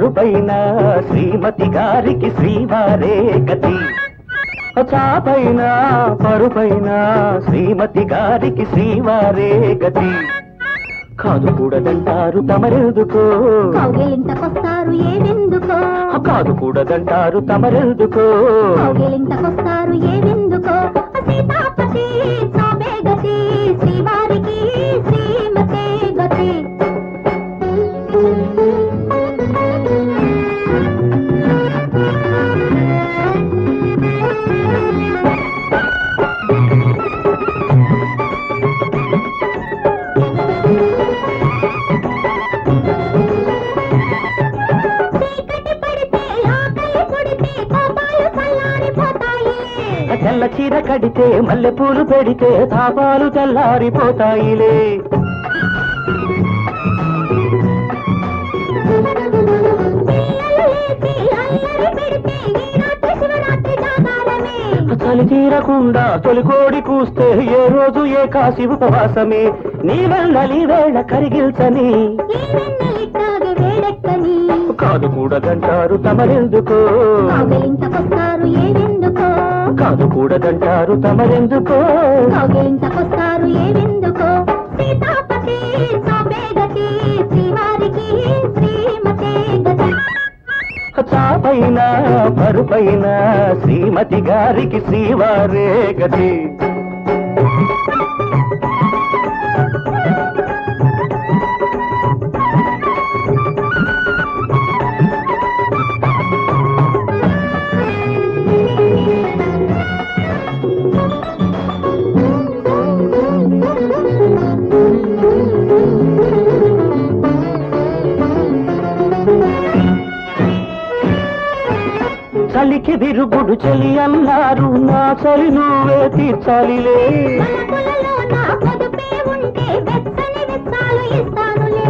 పరుపైన శ్రీమతి గారికి శ్రీవారే గతి చాపైన పరుపైన శ్రీమతి గారికి శ్రీవారే గతి కాదు కూడదంటారు తమరెందుకో కౌగిలింతకొస్తారు ఏవెందుకో కాదు కూడదంటారు తమరెందుకో కౌగిలింతకొస్తారు ఏవెందుకో సీతాపతి సాబే గతి శ్రీవారికి శ్రీమతే గతి చీకటి పడితే ఆకలి కొడితే కోపాలు చల్లారిపోతాయి తెల్ల చీర కడితే మల్లె పూలు పెడితే తాపాలు తెల్లారిపోతాయిలే చలి తీరకుండా తొలి కోడి కూస్తే ఏ రోజు ఏ కాసి ఉపవాసమే నీ వెళ్ళలి వేళ కరిగిల్చని కాదు కూడదంటారు తమరెందుకో కౌగిలింతకొస్తారు ఏవెందుకో కాదు కూడదంటారు తమరెందుకో కౌగిలింతకొస్తారు ఏవెందుకో సీతాపతి సాబే గతి శ్రీవారికి శ్రీమతే గతి చాపైన పరుపైన శ్రీమతి గారికి శ్రీవారే గతి చలికి విరుగుడు చలి అన్నారు నా చలి నువ్వే తీర్చాలిలే మనకులలో నా పొదుపే ఉంటే వెచ్చని వెచ్చాలు ఇస్తానులే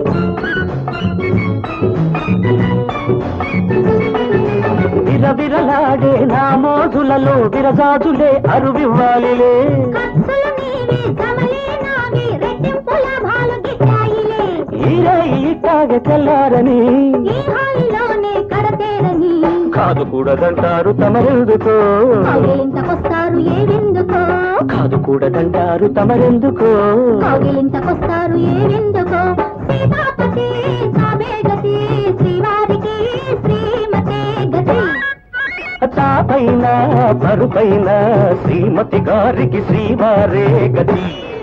విరవిరలాడే నా మోజులలో విరజాజులే అరువివ్వాలిలే ఖర్చులు నీవే జమలే నావే రెట్టింపు లాభాలు గిట్టాయిలే ఈరే ఇట్టాగ తెల్లారని ఈ హాయిలోనే కడతేరని కాదు కూడదంటారు తమరెందుకో కౌగిలింతకొస్తారు ఏవెందుకో కాదు కూడదంటారు తమరెందుకో కౌగిలింతకొస్తారు ఏవెందుకో సీతాపతి సాబే గతి శ్రీవారికి శ్రీమతే గతి చాపైన పరుపైన శ్రీమతి గారికి శ్రీవారే గతి